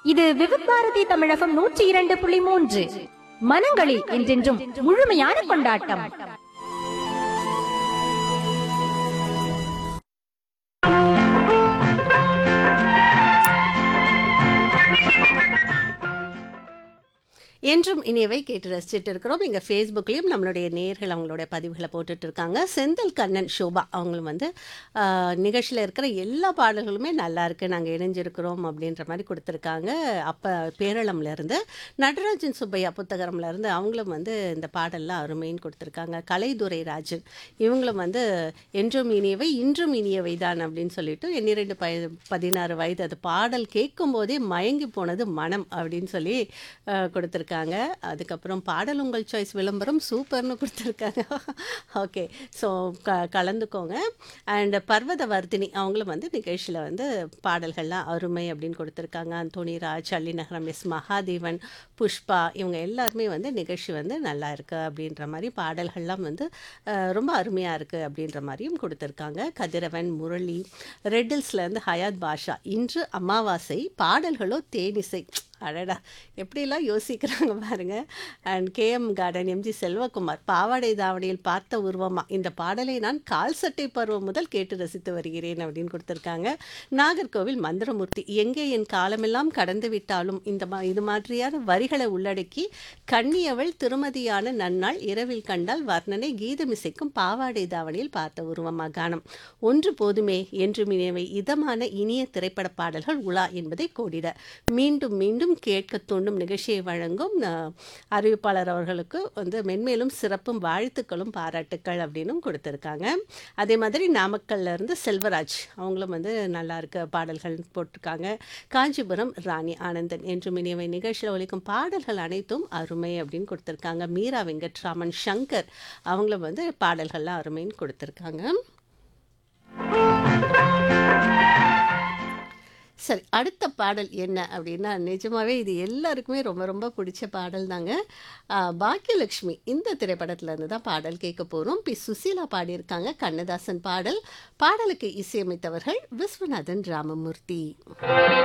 இது விவித் பாரதி தமிழகம் நூற்றி இரண்டு புள்ளி மூன்று மனங்களில் என்றென்றும் முழுமையான கொண்டாட்டம் என்றும் இனியவை கேட்டு ரசிச்சுட்டு இருக்கிறோம் இங்கே ஃபேஸ்புக்லேயும் நம்மளுடைய நேர்கள் அவங்களுடைய பதிவுகளை போட்டுட்டு இருக்காங்க செந்தில் கண்ணன் சோபா அவங்களும் வந்து நிகழ்ச்சியில் இருக்கிற எல்லா பாடல்களுமே நல்லா இருக்கு நாங்கள் இணைஞ்சிருக்கிறோம் அப்படின்ற மாதிரி கொடுத்துருக்காங்க அப்போ பேரளம்ல இருந்து நடராஜன் சுப்பையா புத்தகரம்ல இருந்து அவங்களும் வந்து இந்த பாடல்லாம் அருமைன்னு கொடுத்துருக்காங்க கலைதுரை ராஜன் இவங்களும் வந்து என்றும் இனியவை இன்றும் இனியவை தான் அப்படின்னு சொல்லிட்டு எண்ணிரெண்டு பய பதினாறு வயது அது பாடல் கேட்கும் போதே மயங்கி போனது மனம் அப்படின்னு சொல்லி அஹ், கொடுத்துருக்காங்க அதுக்கப்புறம் பாடல் உங்கள் சாய்ஸ் விளம்பரம் சூப்பர்னு கொடுத்துருக்காங்க ஓகே ஸோ க கலந்துக்கோங்க அண்ட் பர்வத வர்தினி அவங்களும் வந்து நிகழ்ச்சியில் வந்து பாடல்கள்லாம் அருமை அப்படின்னு கொடுத்துருக்காங்க அந்தோனி ராஜ் அள்ளிநகரம் எஸ் மகாதேவன் புஷ்பா இவங்க எல்லாருமே வந்து நிகழ்ச்சி வந்து நல்லா இருக்கு அப்படின்ற மாதிரி பாடல்கள்லாம் வந்து அஹ், ரொம்ப அருமையாக இருக்குது அப்படின்ற மாதிரியும் கொடுத்துருக்காங்க கதிரவன் முரளி ரெட்டில்ஸ்லேருந்து ஹயாத் பாஷா இன்று அமாவாசை பாடல்களோ தேனிசை அடடா எப்படிலாம் யோசிக்கிறாங்க பாருங்க and KM garden MG Selvakumar பாவாடை தாவணியில் பார்த்த உருவமா இந்த பாடலை நான் கால் சட்டை பருவம் முதல் கேட்டு ரசித்து வருகிறேன் அப்படின்னு கொடுத்துருக்காங்க நாகர்கோவில் மந்திரமூர்த்தி எங்கே என் காலமெல்லாம் கடந்து விட்டாலும் இந்த மா இது மாதிரியான வரிகளை உள்ளடக்கி கண்ணியவள் திருமதியான நன்னாள் இரவில் கண்டால் வர்ணனை கீதமிசைக்கும் பாவாடை தாவணியில் பார்த்த உருவமா கானம் ஒன்று போதுமே என்று நினைவை இதமான இனிய திரைப்பட பாடல்கள் உலா என்பதை கோடிட மீண்டும் மீண்டும் கேட்க தூண்டும் நிகழ்ச்சியை வழங்கும் அஹ், அறிவிப்பாளர் அவர்களுக்கு வந்து மென்மேலும் சிறப்பும் வாழ்த்துக்களும் பாராட்டுக்கள் அப்படின்னும் கொடுத்துருக்காங்க அதே மாதிரி நாமக்கல்ல இருந்து செல்வராஜ் அவங்களும் வந்து நல்லா இருக்க பாடல்கள் போட்டிருக்காங்க காஞ்சிபுரம் ராணி ஆனந்தன் என்று இனியவை நிகழ்ச்சியில் ஒலிக்கும் பாடல்கள் அனைத்தும் அருமை அப்படின்னு கொடுத்துருக்காங்க மீரா வெங்கட்ராமன் சங்கர் அவங்களும் வந்து பாடல்கள்லாம் அருமைன்னு கொடுத்துருக்காங்க சரி அடுத்த பாடல் என்ன அப்படின்னா நிஜமாவே இது எல்லாருக்குமே ரொம்ப ரொம்ப பிடிச்ச பாடல் தாங்க ஆஹ், பாக்கியலட்சுமி இந்த திரைப்படத்துல இருந்து தான் பாடல் கேட்க போகிறோம் பி சுசீலா பாடியிருக்காங்க கண்ணதாசன் பாடல் பாடலுக்கு இசையமைத்தவர்கள் விஸ்வநாதன் ராமமூர்த்தி